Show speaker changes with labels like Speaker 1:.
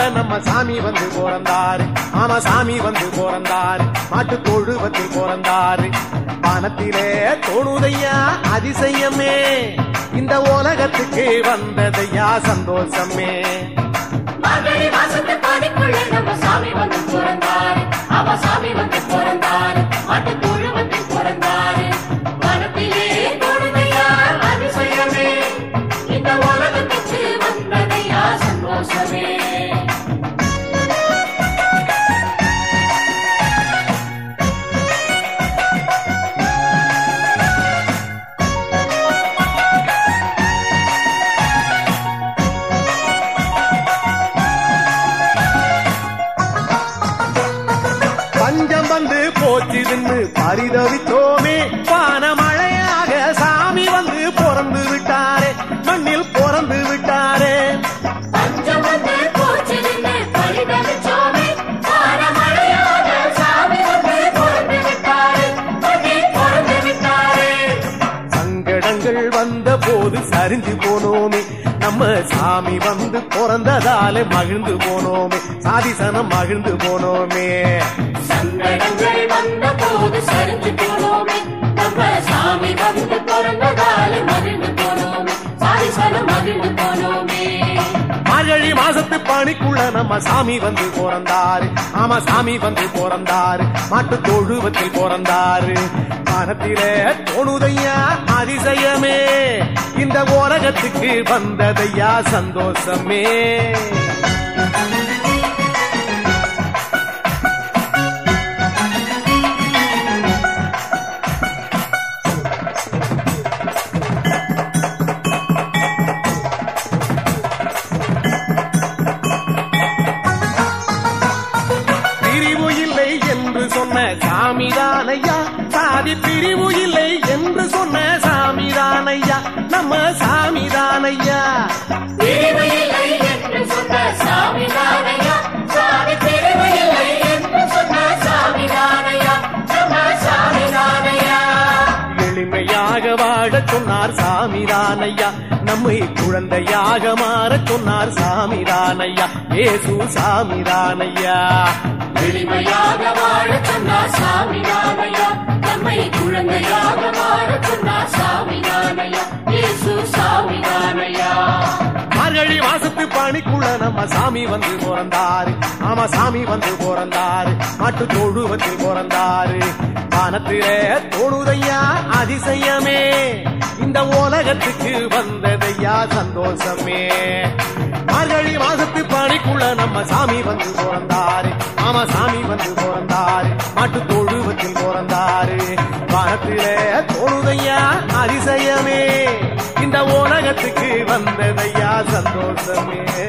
Speaker 1: நம்ம சாமி வந்து பிறந்தாரு ஆமா சாமி வந்து பிறந்தாரு மாட்டு தொழுவத்தில் பிறந்தாரு வானத்திலே தோணுதையா அதிசயமே இந்த உலகத்துக்கு வந்ததையா சந்தோஷமே
Speaker 2: மார்கழி மாசத்து பாதிக்குள்ள நம்ம சாமி வந்து பிறந்தாரு அவ சாமி வந்து பிறந்தாரு மாட்டு தொழுவத்தில் பிறந்தாரு வனத்திலே தொழுதையா அதிசயமே இந்த உலகத்துக்கு வந்ததையா சந்தோஷமே
Speaker 1: பஞ்சம் வந்து போச்சுதுன்னு பரிதவித்தோமே வான மழையாக சாமி வந்து பிறந்து விட்டாரே மண்ணில் பிறந்து விட்டாரே
Speaker 2: பஞ்சம் வந்து போச்சுன்னு பரிதவிச்சோமே மழையாக சாமி வந்து பிறந்து விட்டாரு வந்து பிறந்து விட்டாரு
Speaker 1: சங்கடங்கள் வந்த போது சரிஞ்சு போனோமே நம்ம சாமி வந்து பிறந்ததாலே மகிழ்ந்து போனோமே சாதிசனம் மகிழ்ந்து போனோமே
Speaker 2: சங்கடங்கள் வந்த போது சரிஞ்சு போனோமே நம்ம சாமி வந்து பிறந்ததால மகிழ்ந்து போனோமே சாதிசனம் மகிழ்ந்து போனோமே
Speaker 1: மார்கழி மாசத்து பணிக்குள்ள நம்ம சாமி வந்து பிறந்தாரு ஆமா சாமி வந்து பிறந்தாரு மாட்டு தொழுவத்தில் பிறந்தாரு மனத்திலே தோணுதையா அதிசயமே இந்த உலகத்துக்கு வந்ததையா சந்தோஷமே பிரிவு இல்லை என்று சொன்ன சாமிதானையா சாதி பிரிவு இல்லை என்று சொன்ன சாமிதானையா நம்ம சாமிதானையா
Speaker 2: பிரிவு இல்லை என்று சொன்ன சாமி தானையா சாமி பிரிவு இல்லை என்று சொன்ன சாமி தானையா நம்ம சாமி தானையா
Speaker 1: எளிமையாக வாழச் சொன்னார் சாமிதானையா நம்மை குழந்தையாக மாறச் சொன்னார் சாமிதானையா ஏசு சாமிதானையா
Speaker 2: எளிமையாக வாழ சொன்னார் சாமி தானையா நம்மை குழந்தையாக மாற சொன்னார் சாமி தானையா இயேசு சாமி தானையா
Speaker 1: மார்கழி மாசத்து பணிக்குள்ள நம்ம சாமி வந்து பிறந்தாரு ஆமா சாமி வந்து பிறந்தாரு மாட்டு தொழுவத்தில் பிறந்தாரு வானத்திலே தோணுதையா அதிசயமே இந்த உலகத்துக்கு வந்ததையா சந்தோஷமே மார்கழி மாசத்து பணிக்குள்ள நம்ம சாமி வந்து பிறந்தாரு ஆமா சாமி வந்து பிறந்தாரு மாட்டு தொழுவத்தில் பிறந்தாரு வானத்திலே தோணுதையா அதிசயமே இந்த உலகத்துக்கு வந்ததையா சந்தோஷமே